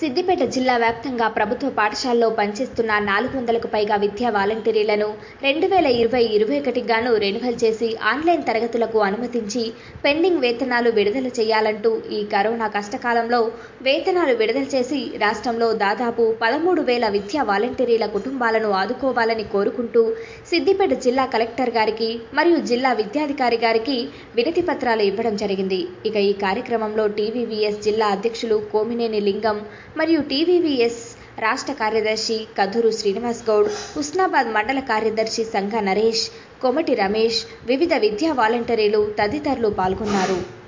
సిద్దిపేట జిల్లా వ్యాప్తంగా ప్రభుత్వ పాఠశాలలో పనిచేస్తున్న నాలుగు వందలకు పైగా విద్యా వాలంటీర్లను రెండు వేల ఇరవై ఇరవై ఒకటికి గాను రెన్యువల్ చేసి ఆన్లైన్ తరగతులకు అనుమతించి పెండింగ్ వేతనాలు విడుదల చేయాలంటూ ఈ కరోనా కష్టకాలంలో వేతనాలు విడుదల చేసి రాష్ట్రంలో దాదాపు పదమూడు వేల విద్యా వాలంటీర్ల కుటుంబాలను ఆదుకోవాలని కోరుకుంటూ సిద్దిపేట జిల్లా కలెక్టర్ గారికి మరియు జిల్లా విద్యాధికారి గారికి వినతి పత్రాలు ఇవ్వడం జరిగింది ఇక ఈ కార్యక్రమంలో టీవీవీఎస్ జిల్లా అధ్యక్షులు కోమినేని లింగం మరియు టీవీవీఎస్ రాష్ట్ర కార్యదర్శి కధూరు శ్రీనివాస్ గౌడ్ హుస్నాబాద్ మండల కార్యదర్శి సంఘ నరేష్ కొమటి రమేష్ వివిధ విద్యా వాలంటీర్లు తదితరులు పాల్గొన్నారు